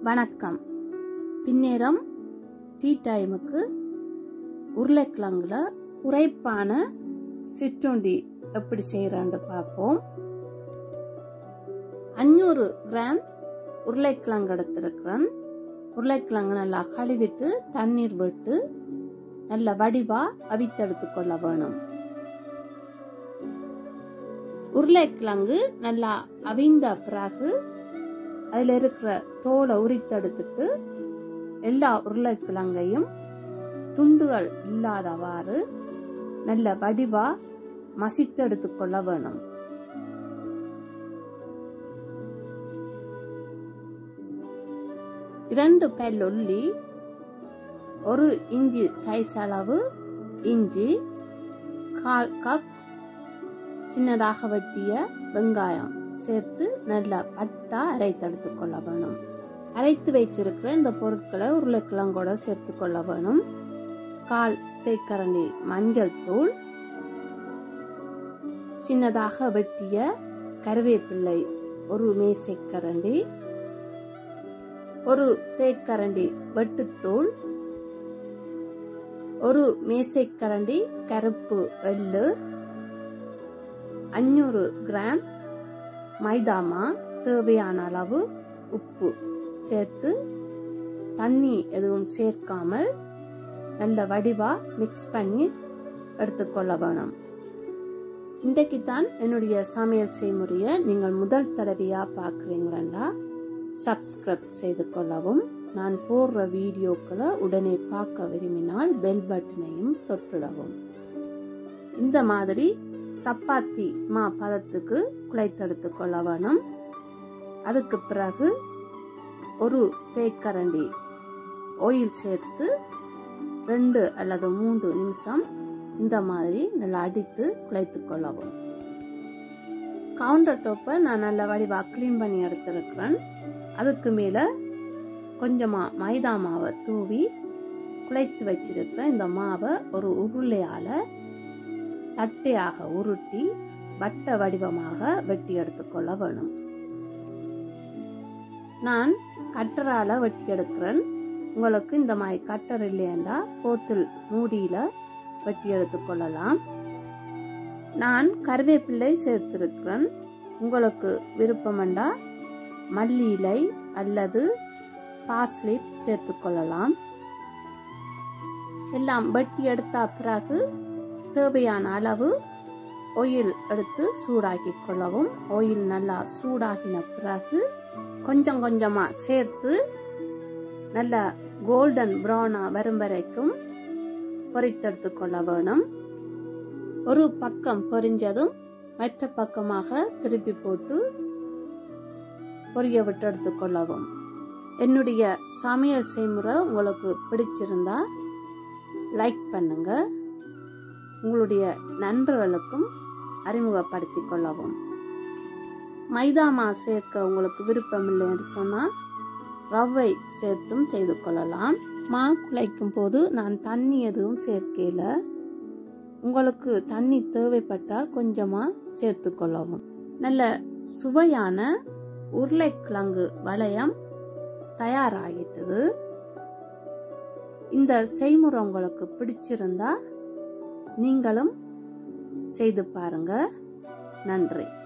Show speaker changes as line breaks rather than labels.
வணக்கம் பின்னேரம் டீ டைமுக்கு உருளைக்கிழங்குல உரைப்பான சிற்றுண்டி எப்படி செய்கிறான்னு பார்ப்போம் அஞ்சூறு கிராம் உருளைக்கிழங்கு எடுத்திருக்கிறேன் உருளைக்கிழங்கு நல்லா கழுவிட்டு தண்ணீர் விட்டு நல்ல வடிவா அவித்தெடுத்து கொள்ள வேணும் உருளைக்கிழங்கு நல்லா அவிந்த பிறகு அதில் இருக்கிற தோலை உரித்தெடுத்துட்டு எல்லா உருளைக்கிழங்கையும் துண்டுகள் இல்லாதவாறு நல்ல வடிவா மசித்தெடுத்து கொள்ள வேணும் இரண்டு பல்லுள்ளி ஒரு இஞ்சி சைஸ் அளவு இஞ்சி கால் கப் சின்னதாக வெட்டிய வெங்காயம் சேர்த்து நல்லா பட்டா அரைத்தெடுத்து கொள்ள வேணும் அரைத்து வைச்சிருக்கிற இந்த பொருட்களை உருளைக்கிழங்கோட சேர்த்து கொள்ள வேணும் கால் தேக்கரண்டி மஞ்சள் தூள் சின்னதாக வெட்டிய கருவேப்பிள்ளை ஒரு மேசைக்கரண்டி ஒரு தேக்கரண்டி வெட்டுத்தூள் ஒரு மேசைக்கரண்டி கருப்பு எள்ளு அஞ்சூறு கிராம் மைதாமா தேவையான அளவு உப்பு சேர்த்து தண்ணி எதுவும் சேர்க்காமல் நல்ல வடிவா மிக்ஸ் பண்ணி எடுத்துக்கொள்ள வேணும் இன்றைக்கு தான் என்னுடைய சமையல் செய்முறையை நீங்கள் முதல் தடவையாக பார்க்குறீங்களா சப்ஸ்கிரைப் செய்து கொள்ளவும் நான் போடுற வீடியோக்களை உடனே பார்க்க விரும்பினால் பெல் பட்டனையும் தொட்டுடவும் இந்த மாதிரி சப்பாத்தி மா பதத்துக்கு குழைத்தெடுத்து கொள்ள வேணும் அதுக்கு பிறகு ஒரு தேக்கரண்டி ஆயில் சேர்த்து ரெண்டு அல்லது மூன்று நிமிஷம் இந்த மாதிரி நல்லா அடித்து குழைத்து கொள்ளவும் கவுண்டர் டோப்பை நான் நல்ல வடிவாக க்ளீன் பண்ணி எடுத்துருக்கிறேன் அதுக்கு மேலே கொஞ்சமாக மைதா மாவை தூவி குழைத்து வச்சிருக்கிற இந்த மாவை ஒரு உருளையால் தட்டையாக உருட்டி வட்ட வடிவமாக வெட்டி எடுத்துக்கொள்ள வேணும் நான் கட்டரால வெட்டி எடுக்கிறேன் உங்களுக்கு இந்த மாதிரி கட்டர் இல்லையண்டா போத்தில் மூடியில் வெட்டி எடுத்துக்கொள்ளலாம் நான் கருவேப்பிள்ளை சேர்த்திருக்கிறேன் உங்களுக்கு விருப்பமெண்டா மல்லி இலை அல்லது பாஸ்லிப் சேர்த்துக்கொள்ளலாம் எல்லாம் வெட்டி எடுத்த பிறகு தேவையான அளவு ஆயில் எடுத்து சூடாக்கி கொள்ளவும் ஆயில் நல்லா சூடாகின பிறகு கொஞ்சம் கொஞ்சமாக சேர்த்து நல்ல கோல்டன் ப்ரௌனாக வரும் வரைக்கும் பொரித்தெடுத்து கொள்ள வேணும் ஒரு பக்கம் பொரிஞ்சதும் மற்ற பக்கமாக திருப்பி போட்டு பொரிய விட்டு எடுத்துக்கொள்ளவும் என்னுடைய சமையல் செய்முறை உங்களுக்கு பிடிச்சிருந்தா லைக் பண்ணுங்க உங்களுடைய நண்பர்களுக்கும் அறிமுகப்படுத்தி கொள்ளவும் மைதா மா சேர்க்க உங்களுக்கு விருப்பம் இல்லை என்று சொன்னால் ரவை சேர்த்தும் செய்து கொள்ளலாம் மா குழைக்கும் போது நான் தண்ணி எதுவும் சேர்க்கல உங்களுக்கு தண்ணி தேவைப்பட்டால் கொஞ்சமாக சேர்த்து கொள்ளவும் நல்ல சுவையான உருளைக்கிழங்கு வளையம் தயாராகிட்டது இந்த செய்முறை உங்களுக்கு பிடிச்சிருந்தா நீங்களும் செய்து பாருங்க நன்றி